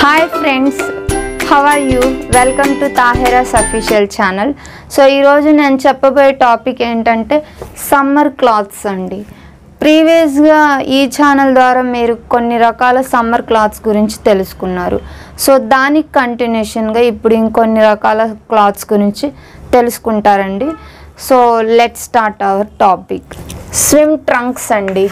hi friends how are you welcome to Tahira's official channel so ఈరోజు నేను చెప్పబోయే topic ఏంటంటే సమ్మర్ క్లాత్స్ అండి ప్రీవియస్గా ఈ ఛానల్ ద్వారా మీరు కొన్ని రకాల సమ్మర్ క్లాత్స్ గురించి తెలుసుకున్నారు సో దానికి కంటిన్యూషన్గా ఇప్పుడు ఇంకొన్ని రకాల క్లాత్స్ గురించి తెలుసుకుంటారండి so let start our topic swim trunks అండి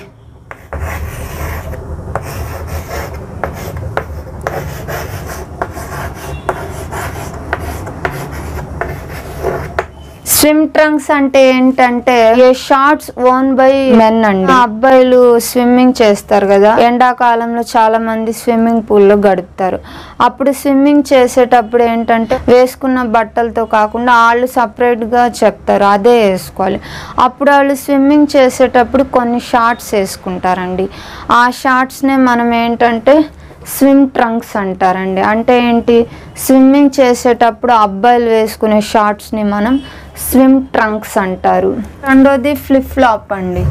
స్విమ్ ట్రంక్స్ అంటే ఏంటంటే a shorts worn by men అండి ఆ అబ్బాయిలు స్విమ్మింగ్ చేస్తారు కదా ఎండాకాలంలో చాలా మంది స్విమ్మింగ్ పూల్ లో గడుపుతారు అప్పుడు స్విమ్మింగ్ చేసేటప్పుడు ఏంటంటే వేసుకున్న బట్టలతో కాకుండా వాళ్ళు సపరేట్ గా చెప్తారు అదే వేసుకోవాలి అప్పుడు వాళ్ళు స్విమ్మింగ్ చేసేటప్పుడు కొన్ని షార్ట్స్ వేసుకుంటారండి ఆ షార్ట్స్ నే మనం ఏంటంటే స్విమ్ ట్రంక్స్ అంటారండి అంటే ఏంటి స్విమ్మింగ్ చేసేటప్పుడు అబ్బాయిలు వేసుకునే షార్ట్స్ని మనం స్విమ్ ట్రంక్స్ అంటారు రెండోది ఫ్లిప్ ఫ్లాప్ అండి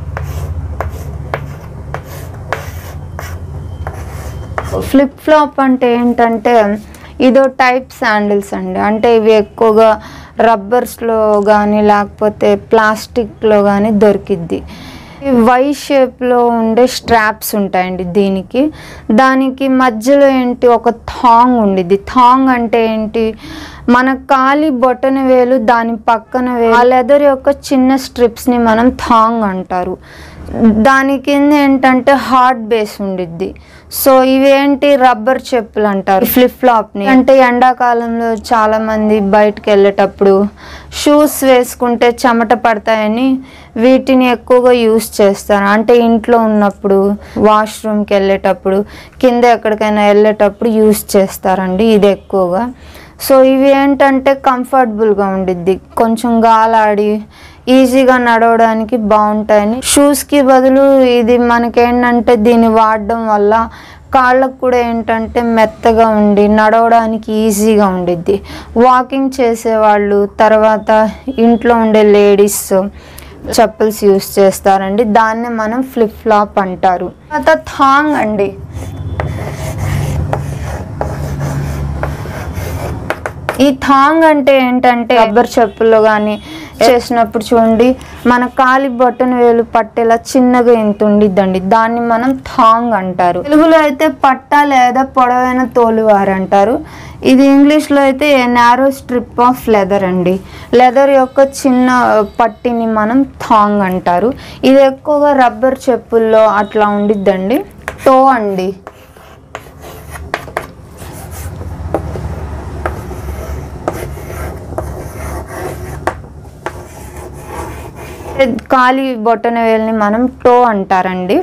ఫ్లిప్ ఫ్లాప్ అంటే ఏంటంటే ఇదో టైప్ శాండిల్స్ అండి అంటే ఇవి ఎక్కువగా రబ్బర్స్లో కానీ లేకపోతే ప్లాస్టిక్లో కానీ దొరికిద్ది ఈ వై షేప్లో ఉండే స్ట్రాప్స్ ఉంటాయండి దీనికి దానికి మధ్యలో ఏంటి ఒక థాంగ్ ఉండిద్ది థాంగ్ అంటే ఏంటి మన కాలి బొటన వేలు దాని పక్కన వేలు ఆ లెదర్ యొక్క చిన్న స్ట్రిప్స్ని మనం థాంగ్ అంటారు దాని కింద ఏంటంటే హార్డ్ బేస్ ఉండిద్ది సో ఇవేంటి రబ్బర్ చెప్పులు అంటారు ఫ్లిప్ ఫ్లాప్ని అంటే ఎండాకాలంలో చాలా మంది బయటకు వెళ్ళేటప్పుడు షూస్ వేసుకుంటే చెమట పడతాయని వీటిని ఎక్కువగా యూస్ చేస్తారు అంటే ఇంట్లో ఉన్నప్పుడు వాష్రూమ్కి వెళ్ళేటప్పుడు కింద ఎక్కడికైనా వెళ్ళేటప్పుడు యూస్ చేస్తారండి ఇది ఎక్కువగా సో ఇవి ఏంటంటే కంఫర్టబుల్గా ఉండిద్ది కొంచెం గాలాడి ఈజీగా నడవడానికి బాగుంటాయని షూస్కి బదులు ఇది మనకేంటంటే దీన్ని వాడడం వల్ల కాళ్ళకు కూడా ఏంటంటే మెత్తగా ఉండి నడవడానికి ఈజీగా ఉండిద్ది వాకింగ్ చేసేవాళ్ళు తర్వాత ఇంట్లో ఉండే లేడీస్ చెప్పల్స్ యూస్ చేస్తారండి దాన్ని మనం ఫ్లిప్ ఫ్లాప్ అంటారు తర్వాత థాంగ్ అండి ఈ థాంగ్ అంటే ఏంటంటే రబ్బర్ చెప్పుల్లో కానీ చేసినప్పుడు చూడండి మన కాలి బొట్టన వేలు పట్టేలా చిన్నగా ఇంత ఉండిద్దండి దాన్ని మనం థాంగ్ అంటారు తెలుగులో అయితే పట్ట లేదా పొడవైన తోలువారు అంటారు ఇది ఇంగ్లీష్లో అయితే నారో స్ట్రిప్ ఆఫ్ లెదర్ అండి లెదర్ యొక్క చిన్న పట్టిని మనం థాంగ్ అంటారు ఇది ఎక్కువగా రబ్బర్ చెప్పుల్లో అట్లా ఉండిద్దండి టో అండి కాలి బొట్టన వేలుని మనం టో అంటారండి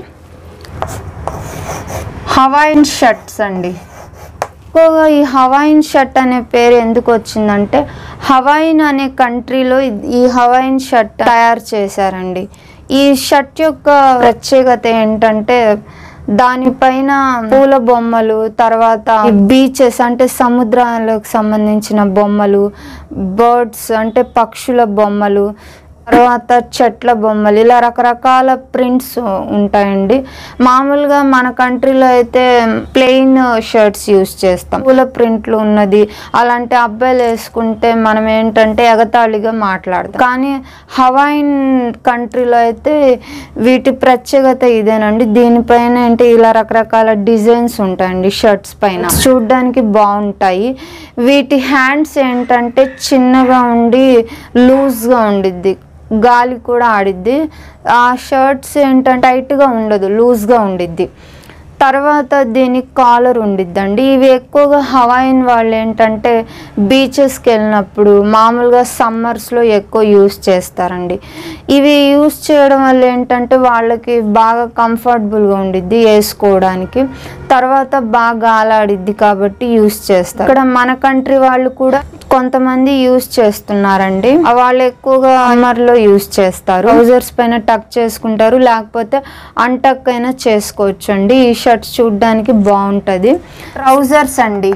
హవాయిన్ షర్ట్స్ అండి ఎక్కువగా ఈ హవాయిన్ షర్ట్ అనే పేరు ఎందుకు వచ్చిందంటే హవాయిన్ అనే కంట్రీలో ఈ హవాయిన్ షర్ట్ తయారు చేశారండి ఈ షర్ట్ యొక్క ప్రత్యేకత ఏంటంటే దానిపైన పూల బొమ్మలు తర్వాత బీచెస్ అంటే సముద్రాలకు సంబంధించిన బొమ్మలు బర్డ్స్ అంటే పక్షుల బొమ్మలు తర్వాత చెట్ల బొమ్మలు ఇలా రకరకాల ప్రింట్స్ ఉంటాయండి మామూలుగా మన కంట్రీలో అయితే ప్లెయిన్ షర్ట్స్ యూస్ చేస్తాం పూల ప్రింట్లు ఉన్నది అలాంటి అబ్బాయిలు వేసుకుంటే మనం ఏంటంటే ఎగతాళిగా మాట్లాడతాం కానీ హవాయిన్ కంట్రీలో అయితే వీటి ప్రత్యేకత ఇదేనండి దీనిపైన ఏంటి ఇలా రకరకాల డిజైన్స్ ఉంటాయండి షర్ట్స్ పైన చూడడానికి బాగుంటాయి వీటి హ్యాండ్స్ ఏంటంటే చిన్నగా ఉండి లూజ్గా ఉండిద్ది గాలి కూడా ఆడిద్ది ఆ షర్ట్స్ ఏంటంటే టైట్గా ఉండదు లూజ్గా ఉండిద్ది తర్వాత దీనికి కాలర్ ఉండిద్దండి ఇవి ఎక్కువగా హవాయిన్ వాళ్ళు ఏంటంటే బీచెస్కి వెళ్ళినప్పుడు మామూలుగా సమ్మర్స్లో ఎక్కువ యూస్ చేస్తారండి ఇవి యూస్ చేయడం వల్ల ఏంటంటే వాళ్ళకి బాగా కంఫర్టబుల్గా ఉండిద్ది వేసుకోవడానికి తర్వాత బాగా గాలాడిద్ది కాబట్టి యూస్ చేస్తారు ఇక్కడ మన కంట్రీ వాళ్ళు కూడా కొంతమంది యూస్ చేస్తున్నారండి వాళ్ళు ఎక్కువగా సమ్మర్లో యూస్ చేస్తారు ట్రౌజర్స్ పైన టక్ చేసుకుంటారు లేకపోతే అన్టక్ అయినా చేసుకోవచ్చు అండి ఈ షర్ట్స్ చూడడానికి బాగుంటుంది ట్రౌజర్స్ అండి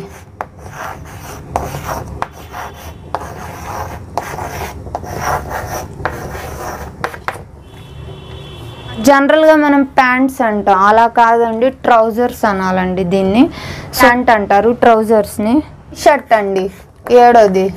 జనరల్గా మనం ప్యాంట్స్ అంటాం అలా కాదండి ట్రౌజర్స్ అనాలండి దీన్ని ప్యాంట్ అంటారు ట్రౌజర్స్ని షర్ట్ అండి ఏడోది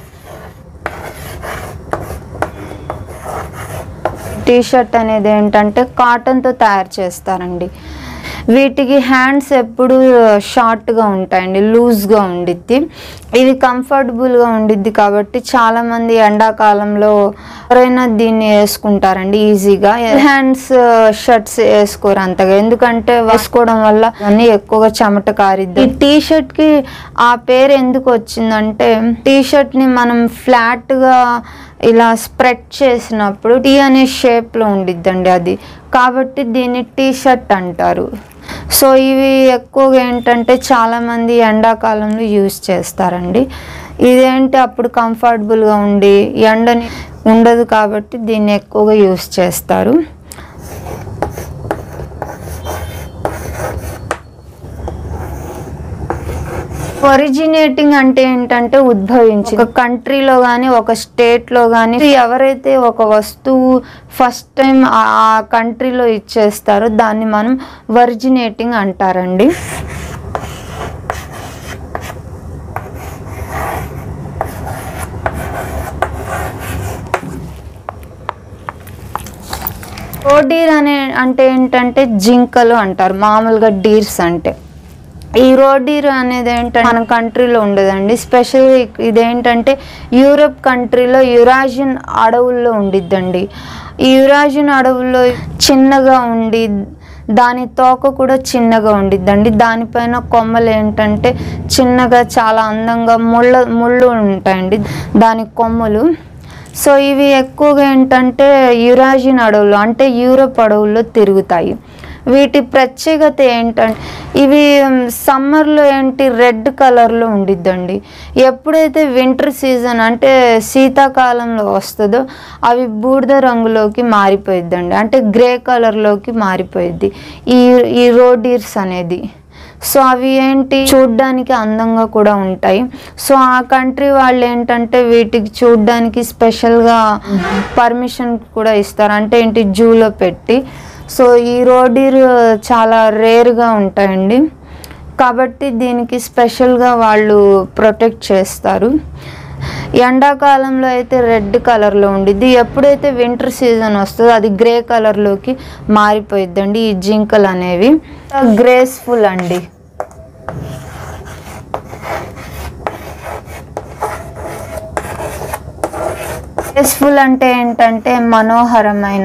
టీ షర్ట్ అనేది ఏంటంటే కాటన్తో తయారు చేస్తారండి వీటికి హ్యాండ్స్ ఎప్పుడు షార్ట్గా ఉంటాయండి లూజ్గా ఉండిద్ది ఇది కంఫర్టబుల్గా ఉండిద్ది కాబట్టి చాలామంది ఎండాకాలంలో ఎవరైనా దీన్ని వేసుకుంటారండి ఈజీగా హ్యాండ్స్ షర్ట్స్ వేసుకోరు అంతగా ఎందుకంటే వేసుకోవడం వల్ల అన్నీ ఎక్కువగా చెమట కారిద్ది ఈ టీ షర్ట్కి ఆ పేరు ఎందుకు వచ్చిందంటే టీ షర్ట్ని మనం ఫ్లాట్గా ఇలా స్ప్రెడ్ చేసినప్పుడు టీ అనే షేప్లో ఉండిద్దండి అది కాబట్టి దీన్ని టీ షర్ట్ అంటారు సో ఇవి ఎక్కువగా ఏంటంటే చాలామంది ఎండాకాలంలో యూస్ చేస్తారండి ఇదేంటి అప్పుడు కంఫర్టబుల్గా ఉండి ఎండని ఉండదు కాబట్టి దీన్ని ఎక్కువగా యూస్ చేస్తారు ఒరిజినేటింగ్ అంటే ఏంటంటే ఉద్భవించి ఒక కంట్రీలో కానీ ఒక స్టేట్లో కానీ ఎవరైతే ఒక వస్తువు ఫస్ట్ టైం ఆ కంట్రీలో ఇచ్చేస్తారో దాన్ని మనం ఒరిజినేటింగ్ అంటారండి రోడీర్ అనే అంటే ఏంటంటే జింకలు అంటారు మామూలుగా డీర్స్ అంటే ఈ రోడీర్ అనేది ఏంటంటే మన కంట్రీలో ఉండదండి స్పెషల్ ఇదేంటంటే యూరప్ కంట్రీలో యురాజియన్ అడవుల్లో ఉండిద్దండి ఈ యురాజియన్ అడవుల్లో చిన్నగా ఉండి దాని తోక కూడా చిన్నగా ఉండిద్దండి దానిపైన కొమ్మలు ఏంటంటే చిన్నగా చాలా అందంగా ముళ్ళ ముళ్ళు ఉంటాయండి దాని కొమ్మలు సో ఇవి ఎక్కువగా ఏంటంటే యురాజియన్ అడవులు అంటే యూరప్ అడవుల్లో తిరుగుతాయి వీటి ప్రత్యేకత ఏంటంటే ఇవి సమ్మర్లో ఏంటి రెడ్ కలర్లో ఉండిద్దండి ఎప్పుడైతే వింటర్ సీజన్ అంటే శీతాకాలంలో వస్తుందో అవి బూడిద రంగులోకి మారిపోయిద్దండి అంటే గ్రే కలర్లోకి మారిపోయిద్ది ఈ ఈ రోడీర్స్ అనేది సో అవి ఏంటి చూడ్డానికి అందంగా కూడా ఉంటాయి సో ఆ కంట్రీ వాళ్ళు ఏంటంటే వీటికి చూడ్డానికి స్పెషల్గా పర్మిషన్ కూడా ఇస్తారు అంటే ఏంటి జూలో పెట్టి సో ఈ రోడీర్ చాలా రేర్గా ఉంటాయండి కాబట్టి దీనికి స్పెషల్గా వాళ్ళు ప్రొటెక్ట్ చేస్తారు ఎండాకాలంలో అయితే రెడ్ కలర్లో ఉండిద్ది ఎప్పుడైతే వింటర్ సీజన్ వస్తుందో అది గ్రే కలర్లోకి మారిపోయిద్దండి ఈ జింకలు అనేవి గ్రేస్ఫుల్ అండి గ్రేస్ఫుల్ అంటే ఏంటంటే మనోహరమైన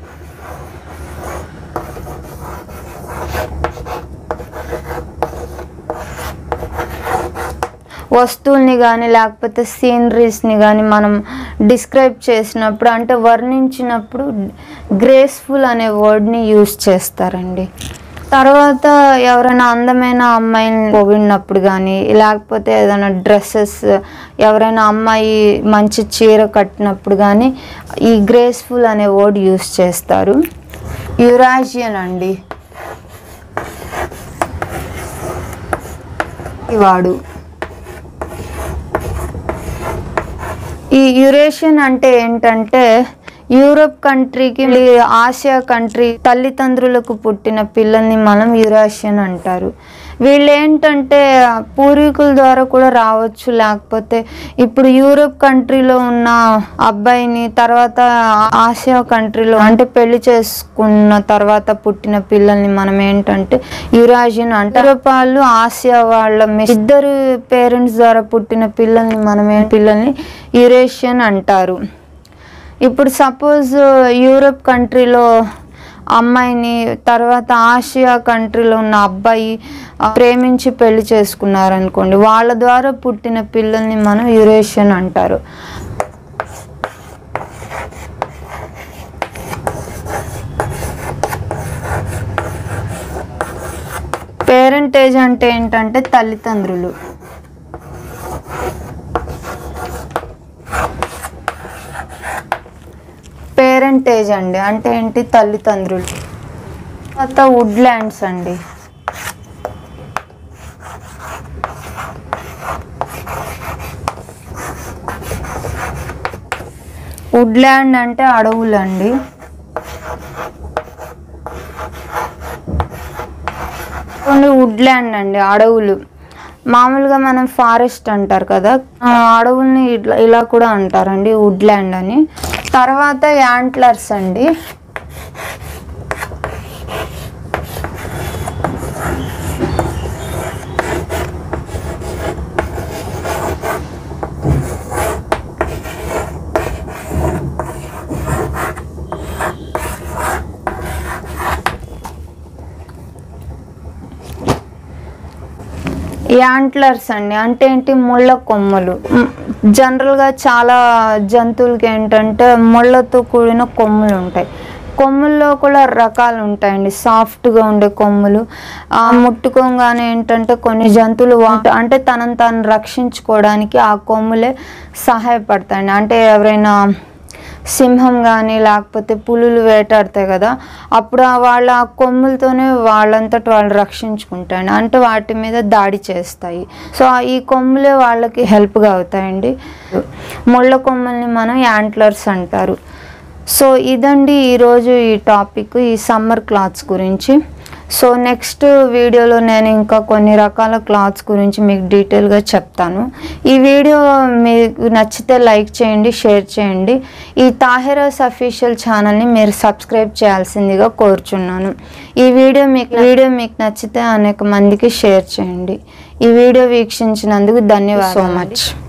వస్తువుల్ని కానీ లేకపోతే సీనరీస్ని కానీ మనం డిస్క్రైబ్ చేసినప్పుడు అంటే వర్ణించినప్పుడు గ్రేస్ఫుల్ అనే వర్డ్ని యూస్ చేస్తారండి తర్వాత ఎవరైనా అందమైన అమ్మాయిని పొగిడినప్పుడు కానీ లేకపోతే ఏదైనా డ్రెస్సెస్ ఎవరైనా అమ్మాయి మంచి చీర కట్టినప్పుడు కానీ ఈ గ్రేస్ఫుల్ అనే వర్డ్ యూస్ చేస్తారు యురాజియన్ అండి వాడు ఈ యురేషియన్ అంటే ఏంటంటే యూరోప్ కంట్రీకి ఆసియా కంట్రీ తల్లిదండ్రులకు పుట్టిన పిల్లల్ని మనం యురేషియన్ అంటారు వీళ్ళు ఏంటంటే పూర్వీకుల ద్వారా కూడా రావచ్చు లేకపోతే ఇప్పుడు యూరోప్ కంట్రీలో ఉన్న అబ్బాయిని తర్వాత ఆసియా కంట్రీలో అంటే పెళ్లి చేసుకున్న తర్వాత పుట్టిన పిల్లల్ని మనం ఏంటంటే యురాజియన్ అంటారు యూరోప్ వాళ్ళు ఆసియా వాళ్ళ మీ- ఇద్దరు పేరెంట్స్ ద్వారా పుట్టిన పిల్లల్ని మనం ఏ- పిల్లల్ని యురేషియన్ అంటారు ఇప్పుడు సపోజ్ యూరోప్ కంట్రీలో అమ్మాయిని తర్వాత ఆసియా కంట్రీలో ఉన్న అబ్బాయి ఆ, ప్రేమించి పెళ్లి చేసుకున్నారనుకోండి వాళ్ళ ద్వారా పుట్టిన పిల్లల్ని మనం యురేషియన్ అంటారు పేరెంటేజ్ అంటే ఏంటంటే తల్లిదండ్రులు పేరెంటేజ్ అండి అంటే ఏంటి తల్లిదండ్రులు తర్వాత వుడ్లాండ్స్ అండి వుడ్లాండ్ అంటే అడవులు అండి వుడ్ల్యాండ్ అండి అడవులు మామూలుగా మనం ఫారెస్ట్ అంటారు కదా ఆ అడవుల్ని ఇట్లా ఇలా కూడా అంటారండి వుడ్ల్యాండ్ అని తర్వాత యాంట్లర్స్ అండి యాంట్లర్స్ అండి అంటే ఏంటి ముళ్ళ కొమ్ములు మ్, జనరల్గా చాలా జంతువులకి ఏంటంటే ముళ్ళతో కూడిన కొమ్ములు ఉంటాయి కొమ్ముల్లో కూడా రకాలు ఉంటాయండి సాఫ్ట్గా ఉండే కొమ్ములు ఆ ముట్టుకోగానే ఏంటంటే కొన్ని జంతువులు వా- అంటే తనను తాను రక్షించుకోవడానికి ఆ కొమ్ములే సహాయపడతాయండి అంటే ఎవరైనా సింహం కానీ లేకపోతే పులులు వేటాడతాయి కదా అప్పుడు ఆ వాళ్ళ ఆ కొమ్ములతోనే వాళ్ళంతట వాళ్ళు రక్షించుకుంటాయండి అంటే వాటి మీద దాడి చేస్తాయి సో ఆ ఈ కొమ్ములే వాళ్ళకి హెల్ప్గా అవుతాయండి ముళ్ళ కొమ్ముల్ని మనం యాంట్లర్స్ అంటారు సో ఇదండి ఈరోజు ఈ టాపిక్ ఈ సమ్మర్ క్లాత్స్ గురించి సో నెక్స్ట్ వీడియోలో నేను ఇంకా కొన్ని రకాల క్లాత్స్ గురించి మీకు డీటెయిల్గా చెప్తాను ఈ వీడియో మీకు నచ్చితే లైక్ చేయండి షేర్ చేయండి ఈ తాహిరాస్ అఫీషియల్ ఛానల్ని మీరు సబ్స్క్రైబ్ చేయాల్సిందిగా కోరుచున్నాను ఈ వీడియో మీకు వీడియో మీకు నచ్చితే అనేక మందికి షేర్ చేయండి ఈ వీడియో వీక్షించినందుకు ధన్యవాదాలు సో మచ్